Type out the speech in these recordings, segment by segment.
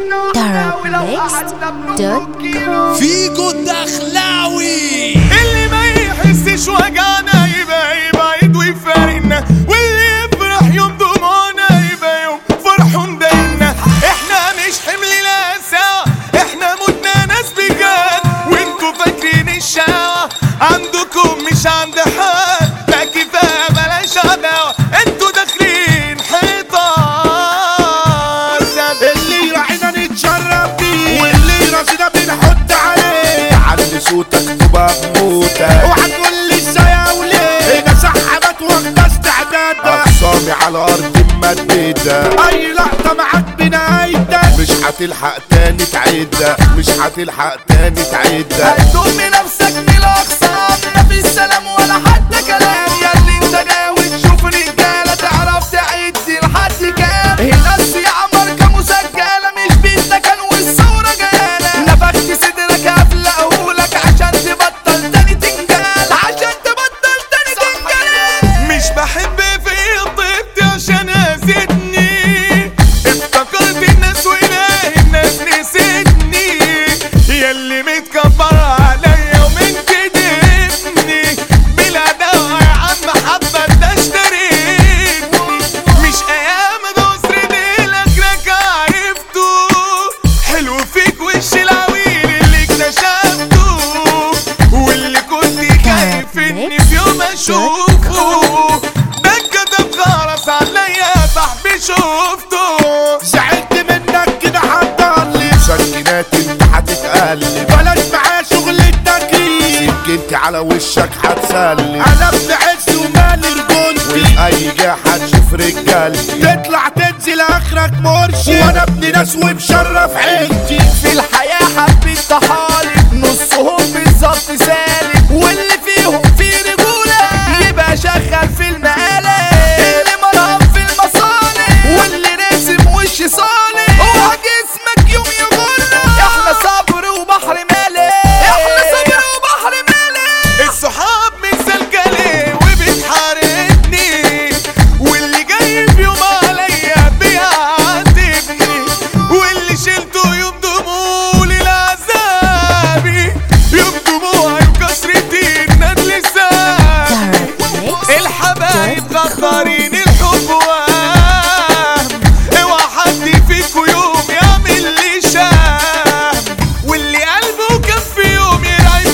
darabmixed.com فيجو الدخلاوي اللي ما يحسش وجعنا يبقى يبعد ويفارقنا واللي يفرح يوم دموعنا يبقى يوم فرحه مضايقنا احنا مش حمل لا سوا احنا متنا ناس بجد وانتوا فاكرين الشقاوة عندكم مش عند حد لا كفاية بلاش عداوة انتوا داخلين حيطة اللي راعينا نتشرف بيه واللي راسنا بنحط عليه علي صوتك تبقى بموتك اوعى تقول لي ازاي وليه ده سحبت واخده استعداد اقسامي على ارض ممدده اي لقطه معاك بنهايتك مش هتلحق تاني تعيدها مش هتلحق تاني تعيدها هتضم نفسك من الاقسام مفيش سلام ولا حتى كلام ياللي انت ناوي تشوف رجاله تعرف تعد لحد كام هنا الصياعه ماركه مسجله مش بالسكن والثوره جاله نفخت صدرك قبل اقولك عشان تبطل تاني تنجال عشان تبطل تاني تنجال مش بحب في طيبتي عشان اذتني افتكرت الناس واله الناس نسيتني ياللي متكبر عليا ومن كدبني بلا دواء يا عم حبة ده اشتريتني مش ايام دوسر ديلك عرفته حلو فيك وش العويل اللي اكتشفته واللي كنت خايف اني في يوم اشوفه ده كتب خرس عليا صاحبي شفته زعلت منك كده هتضلي سكينات انت هتتقلب بلاش معايا شغل التكريم سكنتي على وشك هتسلم انا ابن عز ومالي رجولتي واي جهه هتشوف رجالتي تطلع تنزل اخرك مرشي وانا ابن ناس ومشرف عيلتي في الحياة حبيت طحالب نصهم بالظبط سالب واللي فيهم في رجولة يبقى شغال في المقالب اللي مرهم في المصالح واللي راسم وش صالح هو جسمك يوم يغلى احنا صبر وبحر مالح احنا صبر وبحر مالح الصحاب مسلكلي وبتحاربني واللي جاي في يوم عليا بيعاتبني واللي شلته يوم دموعي للعذابي يوم دموعي وكسرتي الندل سابي الحبايب غدارين الحب وهم اوعى حد فيكو يوم يعمل لي شام واللي قلبه كان في يوم يرعب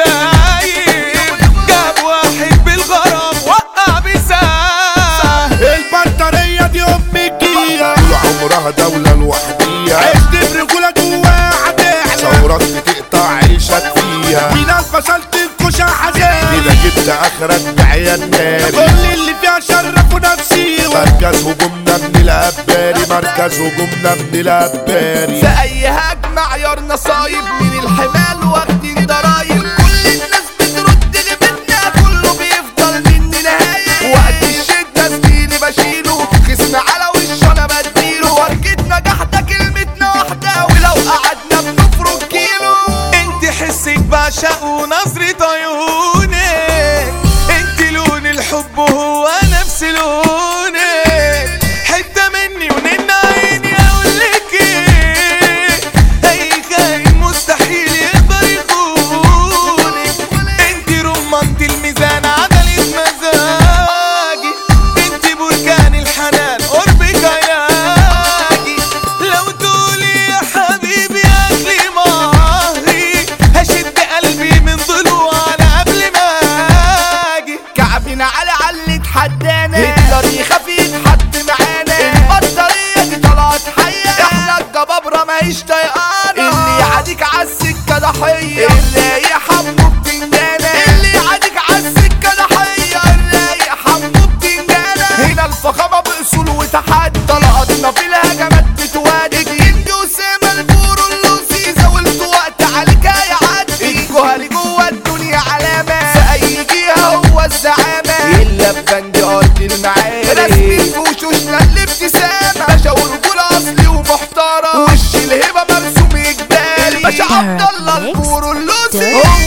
كتايب جاب واحد بالغرام وقع بسام البطارية دي أمك هي طول عمرها دولة لوحديها عشت برجولة جواها هتعلى ثورات بتقطع عيشك فيها في ناس فصلت الكوشة حزين كده جبت آخرك بعيال ناري كل اللي فيها شرفوا نفسيهم مركز هجومنا من الأباري مركز هجومنا من الأباري في اي هجمة عيارنا صايب من الحمال واخدين ضرايب كل الناس بترد غيبتنا كله بيفضل مني نهاية وقت الشدة زميلي بشيله خصم على وشه انا بديله وركة نجاح ده كلمتنا واحدة ولو قعدنا بنفرك كيلو انت حسك بعشق ونظرة عيونك انت لون الحب وهو نفس لونك حتة مني ونن عيني اقولك ايه اي خاين مستحيل يقدر يخونك انت رمانة الميزان عدلة مزاجي انت بركان الحنان قربك عياجي لو تقولي يا حبيبي اكلي مهري هشد قلبي من ضلوع على قبل ما اجي كعبنا على علة حدانا هتلر يخاف يتحط معانا البطارية دي طلعت حية احنا الجبابرة ماهيش طيقانة اللي يعاديك عالسكة ضحية اللي يحبه بتنجانة اللي يعاديك عالسكة ضحية اللي يحبه بتنجانة هنا الفخامة بأصول وتحدي طلقاتنا في الهجمات بتوادي الجندي أسامة البورو اللوسي زاولت وقت عليك هيعدي الجهل جوه الدنيا علامة في أي جهة هو الزعامة إلا ببند أرض المعارف رسمي في وشوشنا الابتسامة باشا ورجولة أصلي ومحترم وش الهبة مرسوم إجباري الباشا عبد الله البورو اللوسي هو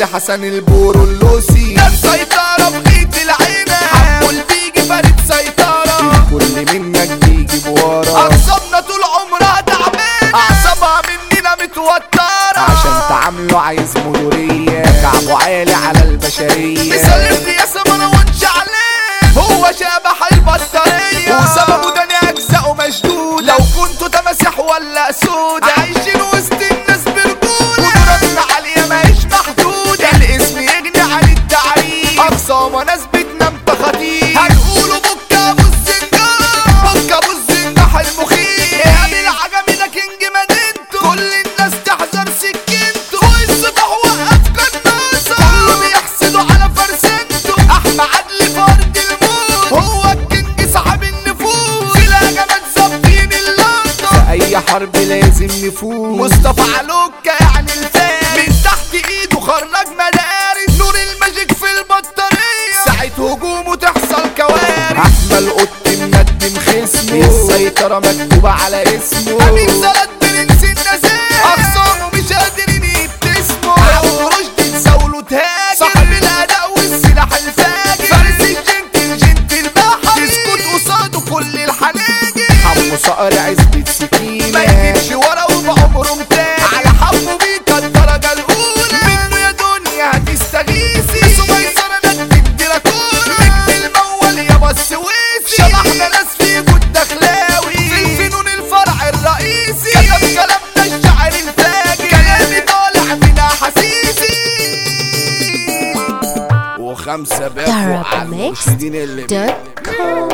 سيدي حسن البورو اللوسي ده السيطرة بغيت العينة حول بيجي فريد سيطرة كل منك بيجي بورا أعصابنا طول عمرها تعبانة أعصابها مننا متوترة عشان تعاملوا عايز مدورية كعبه عالي على البشرية مسلم يا مروان شعلان هو شبح البطارية وسببه ده أجزاءه مشدودة لو كنتوا تماسح ولا سودة عايشين وسط الناس برجولة قدراتنا عالية ماهيش محدودة الاسم يغني عن التعريف أقسام ناس بتنام تخاطيف هنقوله بكا أبو الزنجان بكا أبو الزنجح المخيف اعمل عجمي ده كينج مدينته كل الناس تحذر سكينته والسطح وقف كناسة كله بيحسدوا على فرسنته أحمد عدلي فرد الموت هو الكينج صاحب النفوس في الهجمات ظابطين اللقطة في أي حرب لازم نفوز مصطفى علوكة يعني الفارس من تحت إيده خرج مدارس نور الماجيك في البطارية ساعة هجومه تحصل كوارث أحمد قط مقدم خصمه السيطرة مكتوبة على اسمه أمير زلط برنس النزاهة أخصامه مش قادرين يبتسموا عبد رشدي تزاوله تهاجم صاحب الأداء والسلاح الفاجر فارس الجنتل جنتل بحر يسكت قصاده كل الحناجر حمو صقر عزبة سكينة ما يجيبش ورا وبعمره متاجر على حمو بيكا الدرجة الأولى منه يا دنيا هتستغيثي سميسرة ندم دراكون نجم المول يابا السويسي شبحنا ناس في جود دخلاوي في الفنون الفرع الرئيسي كتب كلامنا الشاعر الفاجر كلامي طالع من أحاسيسي وخمسة باكو على المرشدين اللي Darabmix.com